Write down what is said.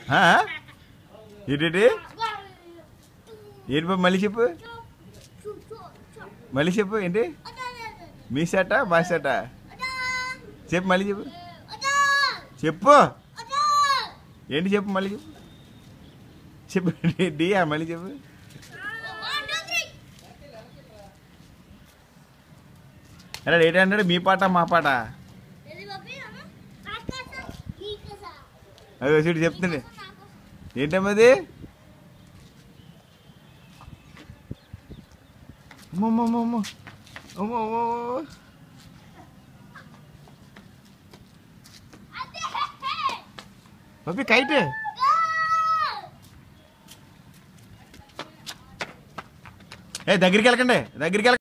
ఆ? ఏంటి ఏంటి బాబు మళ్ళీ చెప్పు మళ్ళీ చెప్పు ఏంటి మీ సెట మా సెట చెప్పు మళ్ళీ చెప్పు చెప్పు ఏంటి చెప్పు మళ్ళీ చెప్పు చెప్పు డియా మళ్ళీ చెప్పు అరే ఏంటంటే మీ పాట మా పాట అదే చూడు చెప్తుండే ఏంటమ్మా అది అమ్మో అమ్మో అమ్మో అమ్మో అమ్మో అమ్మో అమ్మో. పప్పి కైట్ ఏ దగ్గరికి వెళ్ళకండి దగ్గరికి వెళ్ళకండి